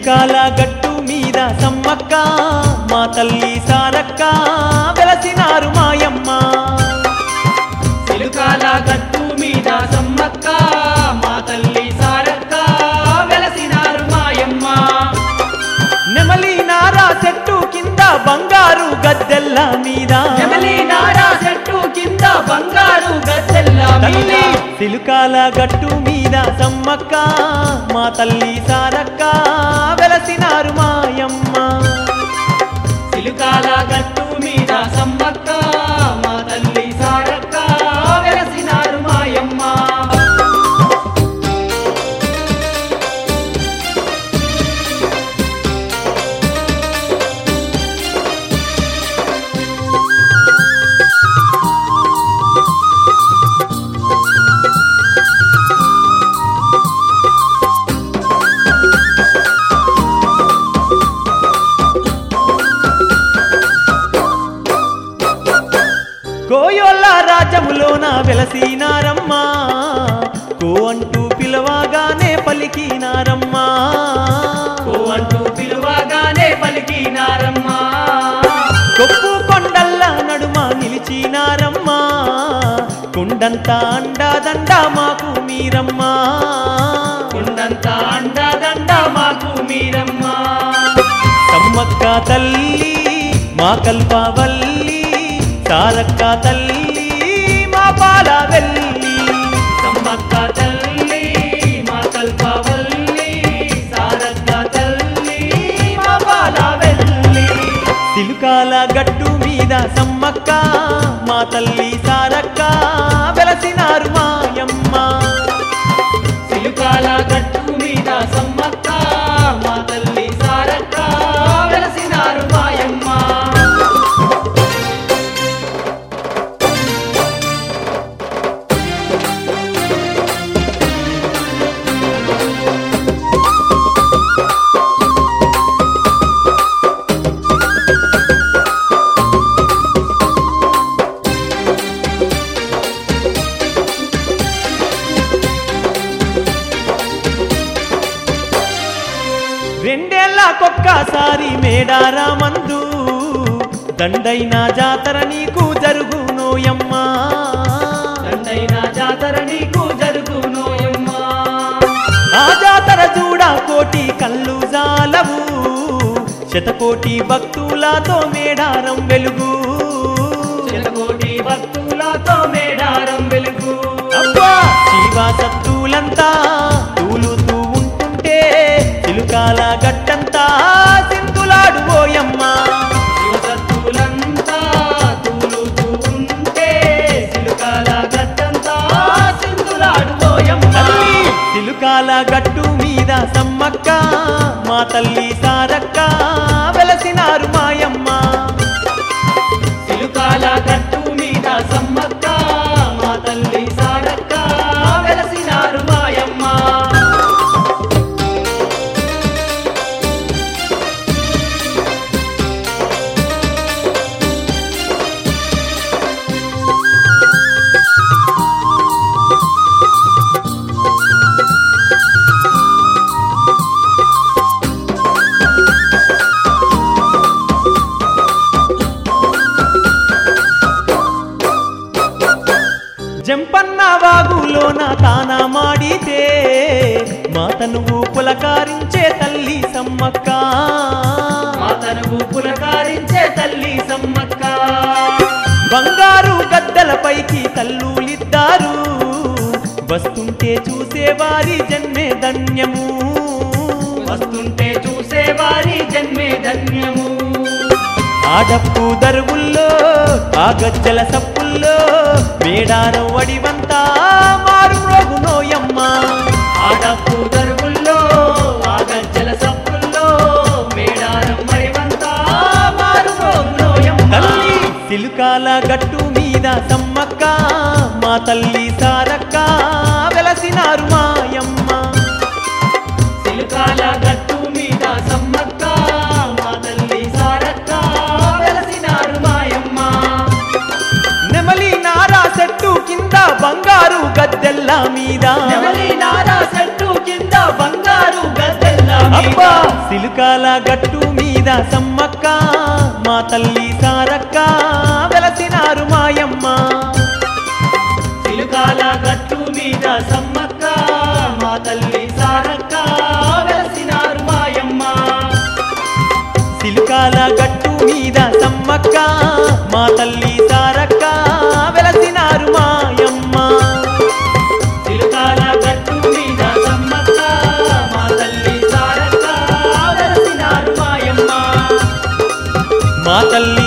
సిలుకాల గట్టు మీద సమ్మక్క మా తల్లి సారక్క వెలసినారు మాయమ్మ సిలుకాల గట్టు మీద సమ్మక్క మా తల్లి సారక్క వెలసినారు మాయమ్మ నెమలి నారా చెట్టు కింద బంగారు గద్దెల్ల మీద నెమలి నారా చెట్టు కింద బంగారు గద్దెల్ల మీద తల్లి సిలుకాల గట్టు మీద సమ్మక్క మా తల్లి సారక్క వెలసినారు మాయమ్మ సిలుకాల గట్టు మీద సమ్మక్క మా తల్లి సారక్క వెలసినారు మాయమ్మ కోయోళ్ళ రాజ్యములోన వెలసినారమ్మ కో అంటూ పిలవగానే పలికినారమ్మా ఓ అంటూ పిలువగానే పలికినారమ్మ కొప్పు కొండల్ల నడుమ నిలిచినారమ్మా కుండంత అండాదండ మాకు మీరమ్మా కొండంత అండదండ మాకు మీరమ్మ సమ్మక్క తల్లి మా కల్పవల్లి సారక్క తల్లి మా పాల వెళ్ళి సమ్మక్క తల్లి మా కల్పవల్లి సారక్క తల్లి మా బాల వెళ్ళి సిలుకాల గట్టు మీద సమ్మక్క మా తల్లి సారక్క వెలసినారు మాయమ్మ సిలుకాల గట్టు మీద సమ్మక్క మా తల్లి సారక్క వెలసినారు మాయమ్మ రెండేళ్లకొక్కసారి మేడారా మందు దండైన జాతర నీకు జరుగునోయమ్మా దండైన జాతర నీకు జరుగునోయమ్మ ఆ జాతర చూడ కోటి కళ్ళు జాలవు శతకోటి భక్తులతో మేడారం వెలుగు శతకోటి భక్తులతో మేడారం వెలుగు అబ్బా శివ సత్తులంతా తూలుతూ ఉంటుంటే చిలుకాల గట్టంతా సింధులాడు ఓయమ్మా శివసత్తులంతా తూలుతూ ఉంటే సిలుకాల గట్టంతా సింధులాడుకోయమ్మ తల్లి చిలుకాల గట్టు మీద సమ్మక్క మా తల్లి సారక్క వెలసినారు మాయమ్మ సిలుకాల గట్టు మీద సమ్మక్క మా తల్లి సారక్క వెలసినారు మాయమ్మ జంపన్న వాగులోన తాన మాడితే మాతనువు పులకారించే తల్లి సమ్మక్క మా తనువు పులకారించే తల్లి సమ్మక్క బంగారు గద్దెలపైకి తల్లులిద్దారు వస్తుంటే చూసేవారి జన్మే ధన్యము వస్తుంటే చూసే వారి జన్మే ధన్యము ఆడప్పు దరువుల్లో ఆ గజ్జల సప్పుల్లో మేడారం వడివంతా మారు రోగునోయమ్మ ఆడపు దరువుల్లో ఆ గజ్జల సప్పుల్లో మేడారం మరివంతా మారుమోగులోయమ్మ తల్లి సిలుకాల గట్టు మీద సమ్మక్క మా తల్లి సారక్క వెలసినారు మాయమ్మ సిలుకాల గట్టు మీద సమ్మక్క మా తల్లి సారక్క వెలసినారు మాయమ్మ నెమలి నారా చెట్టు కింద బంగారు గద్దెల్ల మీద నెమలి నారా చెట్టు కింద బంగారు గద్దెల్ల మీద అబ్బా సిలు సిలుకాల గట్టు మీద సమ్మక్క మా తల్లి సారక్క వెలసినారు మాయమ్మ చిలుకాల గట్టు మీద సమ్మక్క మా తల్లి సారక్క వెలసినారు మాయమ్మ సిలుకాల గట్టు మీద సమ్మక్క మా తల్లి సారక్క వెలసినారు మాయమ్మ చిలుకాల గట్టు మీద సమ్మక్క మా తల్లి సారక్క వెలసినారు మాయమ్మ మా తల్లి